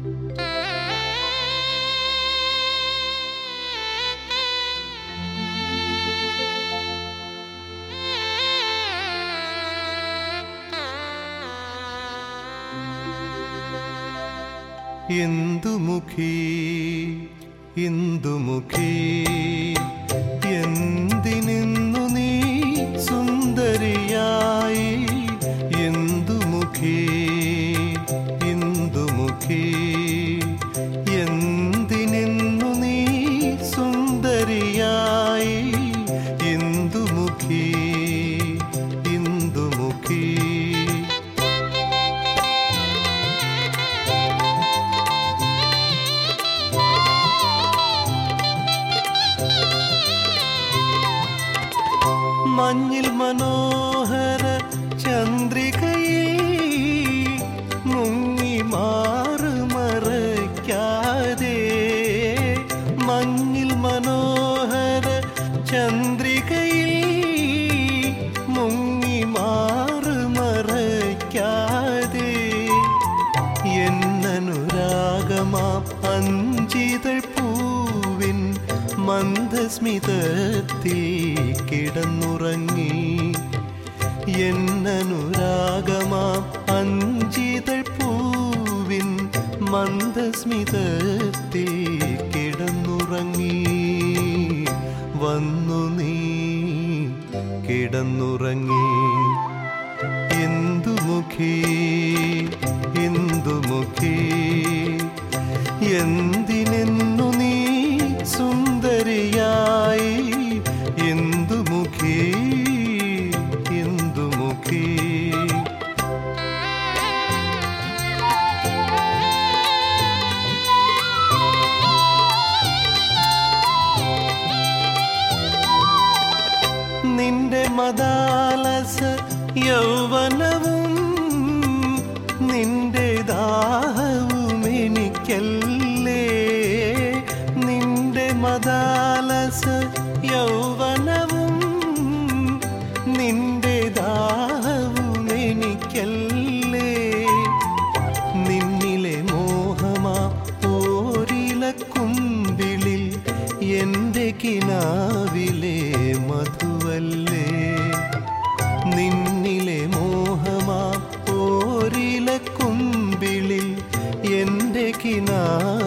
ഇന്ദുമുഖി ഇന്ദുമുഖി എന്തിനിന്നു നീ സുന്ദരിയായി ഇന്ദുമുഖി ഇന്ദുമുഖി എന്തിനിന്നു നീ സുന്ദരിയായി ഇന്ദുമുഖി ഇന്ദുമുഖി മഞ്ഞിൽ മനോഹര ചന്ദ്രികയിൽ മുങ്ങി മാറുമറയ്ക്കാതെ മഞ്ഞിൽ മനോഹര ചന്ദ്രികയിൽ മുങ്ങി മാറുമറയ്ക്കാതെ എന്നനുരാഗമാ അഞ്ചിതൾ പൂവിൻ മന്ദസ്മിതത്തിൽ കിടന്നുറങ്ങി എന്നനുരാഗമാ അഞ്ചിതൾ പൂവിൻ മന്ദസ്മിതത്തിൽ കിടന്നുറങ്ങി വന്നു നീ കിടന്നുറങ്ങി ഇന്ദുമുഖി ഇന്ദുമുഖി എന്തിനെന്നു നീ സുന്ദരിയായി ഇന്ദുമുഖി ഇന്ദുമുഖി നിന്റെ മദാലസ യൗവനവും നിന്റെ ദാഹവും എനിക്കല്ലേ നിന്റെ മദാലസ യൗവനവും നിന്റെ ദാഹവും എനിക്കല്ലേ നിന്നിലെ മോഹമാ ഓരിലക്കുമ്പിളിൽ എൻ്റെ കിനാവിലെ മധുവല്ലേ നിന്നിലെ മോഹമാ ഓരിലക്കുമ്പിളിൽ എൻ്റെ കിനാവിലെ